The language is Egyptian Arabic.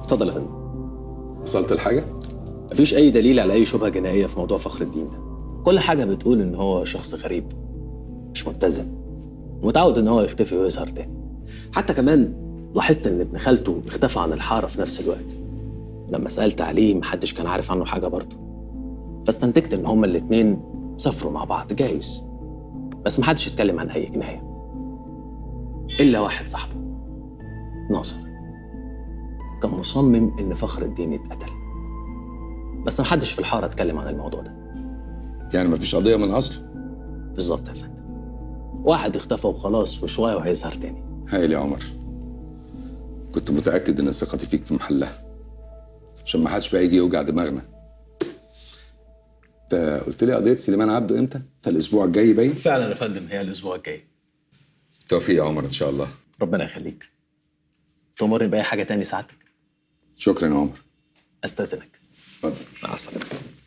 اتفضل يا فندم وصلت لحاجه مفيش اي دليل على اي شبهه جنائيه في موضوع فخر الدين ده كل حاجه بتقول ان هو شخص غريب مش متزن متعود ان هو يختفي ويظهر تاني حتى كمان لاحظت ان ابن خالته اختفى عن الحاره في نفس الوقت لما سالت عليه محدش كان عارف عنه حاجه برضه فاستنتجت ان هما الاتنين سافروا مع بعض جايز بس محدش اتكلم عن اي جنايه الا واحد صاحبه ناصر كان مصمم ان فخر الدين يتقتل بس محدش في الحاره اتكلم عن الموضوع ده يعني مفيش قضيه من اصله بالظبط يا فندم واحد اختفى وخلاص وشويه وهيظهر تاني هايل يا عمر كنت متاكد ان ثقتي فيك في محلها عشان ما حدش بقى يجي يوجع دماغنا انت قلت لي قضيه سليمان عبده امتى؟ انت الاسبوع الجاي باين؟ فعلا يا فندم هي الاسبوع الجاي توفيق يا عمر ان شاء الله ربنا يخليك تمر باي حاجه تاني ساعتك شكرا يا عمر استاذنك اتفضل مع السلامه